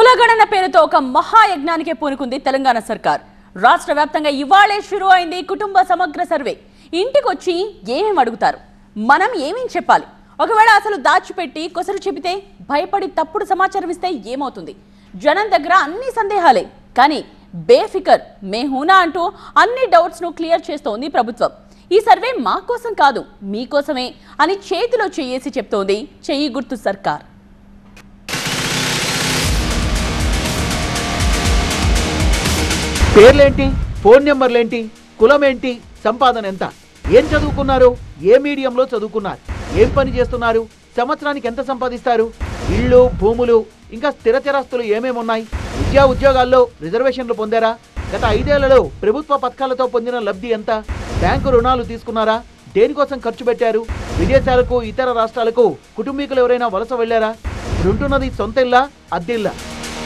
కులగణన పేరుతో ఒక మహాయజ్ఞానికే పూనుకుంది తెలంగాణ సర్కార్ రాష్ట్ర వ్యాప్తంగా ఇవాళే షురు అయింది కుటుంబ సమగ్ర సర్వే ఇంటికొచ్చి ఏమేం అడుగుతారు మనం ఏమేం చెప్పాలి ఒకవేళ అసలు దాచిపెట్టి కొసరు చెబితే భయపడి తప్పుడు సమాచారం ఇస్తే ఏమవుతుంది జనం దగ్గర అన్ని సందేహాలే కానీ బేఫికర్ మేహూనా అంటూ అన్ని డౌట్స్ ను క్లియర్ చేస్తోంది ప్రభుత్వం ఈ సర్వే మా కోసం కాదు మీకోసమే అని చేతిలో చేయేసి చెప్తోంది చెయ్యి గుర్తు సర్కార్ పేర్లేంటి ఫోన్ నెంబర్లేంటి కులం ఏంటి సంపాదన ఎంత ఏం చదువుకున్నారు ఏ మీడియంలో చదువుకున్నారు ఏం పని చేస్తున్నారు సంవత్సరానికి ఎంత సంపాదిస్తారు ఇళ్ళు భూములు ఇంకా స్థిర చరాస్తులు ఏమేమి ఉన్నాయి విద్యా ఉద్యోగాల్లో రిజర్వేషన్లు పొందారా గత ఐదేళ్లలో ప్రభుత్వ పథకాలతో పొందిన లబ్ధి ఎంత బ్యాంకు రుణాలు తీసుకున్నారా దేనికోసం ఖర్చు పెట్టారు విదేశాలకు ఇతర రాష్ట్రాలకు కుటుంబీకులు ఎవరైనా వలస వెళ్లారా ఇప్పుడుంటున్నది సొంత ఇల్లా అద్దెల్లా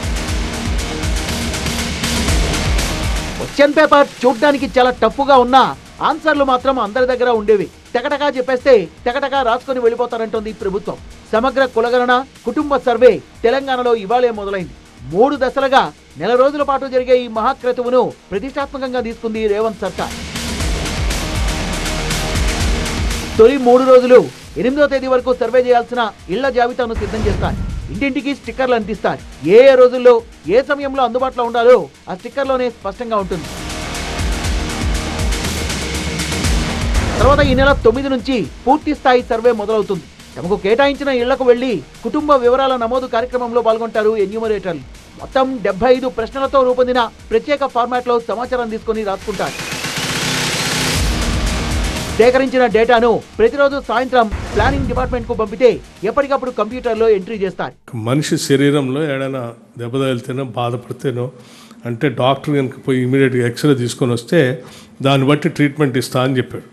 క్వశ్చన్ పేపర్ చూడ్డానికి చాలా టఫ్గా ఉన్నా ఆన్సర్లు మాత్రం అందరి దగ్గర ఉండేవి తెగటగా చెప్పేస్తే తెగటగా రాసుకొని వెళ్ళిపోతారంటోంది ప్రభుత్వం సమగ్ర కులగణన కుటుంబ సర్వే తెలంగాణలో ఇవాళే మొదలైంది మూడు దశలుగా నెల రోజుల పాటు జరిగే ఈ మహాక్రతువును ప్రతిష్టాత్మకంగా తీసుకుంది రేవంత్ సర్కార్ తొలి మూడు రోజులు ఎనిమిదో తేదీ వరకు సర్వే చేయాల్సిన ఇళ్ల జాబితాను సిద్ధం చేస్తారు ఇంటింటికి స్టిక్కర్లు అంటిస్తారు ఏ ఏ రోజుల్లో ఏ సమయంలో అందుబాటులో ఉండాలో ఆ స్టిక్కర్లోనే స్పష్టంగా ఉంటుంది తర్వాత ఈ నెల తొమ్మిది నుంచి పూర్తి స్థాయి సర్వే మొదలవుతుంది తమకు కేటాయించిన ఇళ్లకు వెళ్లి కుటుంబ వివరాల నమోదు కార్యక్రమంలో పాల్గొంటారు ఎన్యూమరేటర్లు మొత్తం డెబ్బై ఐదు ప్రశ్నలతో రూపొందిన ప్రత్యేక ఫార్మాట్లో సమాచారం తీసుకొని రాసుకుంటారు సేకరించిన డేటాను ప్రతిరోజు సాయంత్రం ప్లానింగ్ డిపార్ట్మెంట్ కు పంపితే ఎప్పటికప్పుడు కంప్యూటర్లో ఎంట్రీ చేస్తారు మనిషి శరీరంలో ఏడైనా దెబ్బ తగిలితేనో బాధపడితేనో అంటే డాక్టర్ కనుక పోయి ఇమీడియట్గా ఎక్స్రే తీసుకొని వస్తే దాన్ని బట్టి ట్రీట్మెంట్ ఇస్తా అని చెప్పాడు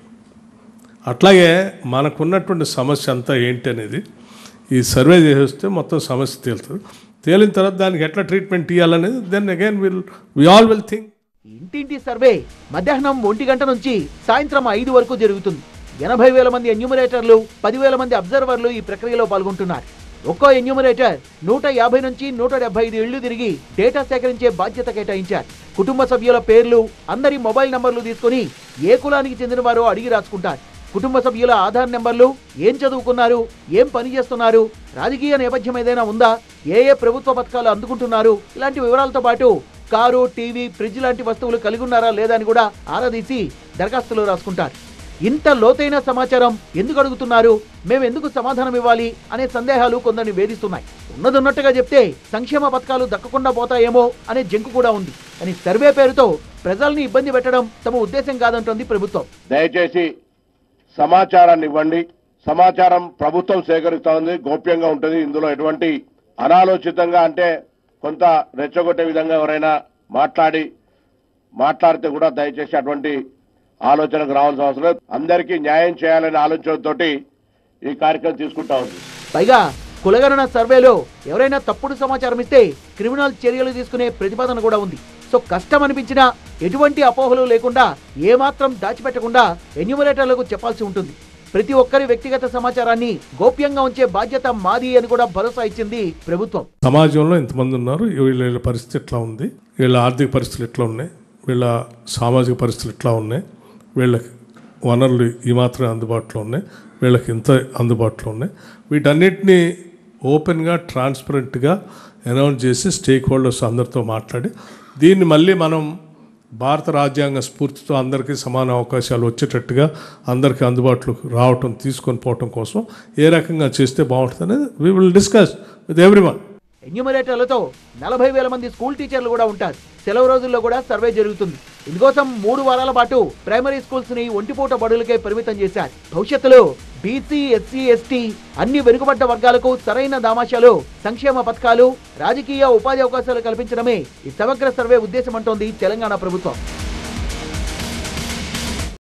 అట్లాగే మనకున్నటువంటి సమస్య అంతా ఏంటి అనేది ఈ సర్వే చేసేస్తే మొత్తం సమస్య తేలుతుంది తేలిన తర్వాత దానికి ఎట్లా ట్రీట్మెంట్ ఇవ్వాలనేది then again will we all will think ఇంటింటి సర్వే మధ్యాహ్నం ఒంటి గంట నుంచి సాయంత్రం ఐదు వరకు జరుగుతుంది ఎనభై వేల మంది ఎన్యూమరేటర్లు పదివేల మంది అబ్జర్వర్లు ఈ ప్రక్రియలో పాల్గొంటున్నారు ఒక్కో ఎన్యూమరేటర్ నూట యాభై నుంచి నూట డెబ్బై ఐదు ఇళ్లు తిరిగి డేటా సేకరించే బాధ్యత కేటాయించారు కుటుంబ సభ్యుల పేర్లు అందరి మొబైల్ నంబర్లు తీసుకొని ఏ కులానికి చెందిన వారో అడిగి రాసుకుంటారు కుటుంబ సభ్యుల ఆధార్ నెంబర్లు ఏం చదువుకున్నారు ఏం పని చేస్తున్నారు రాజకీయ నేపథ్యం ఏదైనా ఉందా ఏ ఏ ప్రభుత్వ పథకాలు అందుకుంటున్నారు ఇలాంటి వివరాలతో పాటు కారు టీవీ ఫ్రిడ్జ్ లాంటి వస్తువులు కలిగి ఉన్నారా లేదా అని కూడా ఆరాదీసి దరఖాస్తులో రాసుకుంటారు ఇంత లోతైన సమాచారం ఎందుకు అడుగుతున్నారు మేము ఎందుకు సమాధానం ఇవ్వాలి అనే సందేహాలు కొందరిని వేధిస్తున్నాయి ఉన్నదున్నట్టుగా చెప్తే సంక్షేమ పథకాలు దక్కకుండా పోతాయేమో అనే జంకు కూడా ఉంది కానీ సర్వే పేరుతో ప్రజల్ని ఇబ్బంది పెట్టడం తమ ఉద్దేశం కాదంటోంది ప్రభుత్వం దయచేసి సమాచారాన్ని ఇవ్వండి సమాచారం ప్రభుత్వం సేకరిస్తా ఉంది గోప్యంగా ఉంటుంది ఇందులో ఎటువంటి అనాలోచితంగా అంటే కొంత రెచ్చగొట్టే విధంగా ఎవరైనా మాట్లాడి మాట్లాడితే కూడా దయచేసి అటువంటి ఆలోచనకు రావాల్సిన అవసరం లేదు అందరికీ న్యాయం చేయాలనే ఆలోచనతోటి ఈ కార్యక్రమం తీసుకుంటా ఉంది పైగా కులగణన సర్వేలో ఎవరైనా తప్పుడు సమాచారం ఇస్తే క్రిమినల్ చర్యలు తీసుకునే ప్రతిపాదన కూడా ఉంది సో కష్టం అనిపించినా ఎటువంటి అపోహలు లేకుండా ఏమాత్రం దాచిపెట్టకుండా ఎన్యూమరేటర్లకు చెప్పాల్సి ఉంటుంది ప్రతి ఒక్కరి వ్యక్తిగత సమాచారాన్ని గోప్యంగా ఉంచే బాధ్యత మాది అని కూడా భరోసా ఇచ్చింది ప్రభుత్వం సమాజంలో ఎంతమంది ఉన్నారు వీళ్ళ వీళ్ళ పరిస్థితి ఎట్లా ఉంది వీళ్ళ ఆర్థిక పరిస్థితులు ఎట్లా ఉన్నాయి వీళ్ళ సామాజిక పరిస్థితులు ఎట్లా ఉన్నాయి వీళ్ళకి వనరులు ఈ మాత్రమే అందుబాటులో ఉన్నాయి వీళ్ళకి ఇంత అందుబాటులో ఉన్నాయి వీటన్నిటిని ఓపెన్గా ట్రాన్స్పరెంట్గా అనౌన్స్ చేసి స్టేక్ హోల్డర్స్ అందరితో మాట్లాడి దీన్ని మళ్ళీ మనం భారత రాజ్యాంగ స్ఫూర్తితో అందరికీ సమాన అవకాశాలు వచ్చేటట్టుగా అందరికీ అందుబాటులోకి రావటం తీసుకొని పోవటం కోసం ఏ రకంగా చేస్తే బాగుంటుంది అనేది we will discuss with everyone ఎన్యూమరేటర్లతో నలభై వేల మంది స్కూల్ టీచర్లు కూడా ఉంటారు సెలవు రోజుల్లో కూడా సర్వే జరుగుతుంది ఇందుకోసం మూడు వారాల పాటు ప్రైమరీ స్కూల్స్ ని ఒంటిపూట బడులకే పరిమితం చేశారు భవిష్యత్తులో బీసీ ఎస్సీ ఎస్టీ అన్ని వెనుకబడ్డ వర్గాలకు సరైన దామాషాలు సంక్షేమ పథకాలు రాజకీయ ఉపాధి అవకాశాలు కల్పించడమే ఈ సమగ్ర సర్వే ఉద్దేశం అంటోంది తెలంగాణ ప్రభుత్వం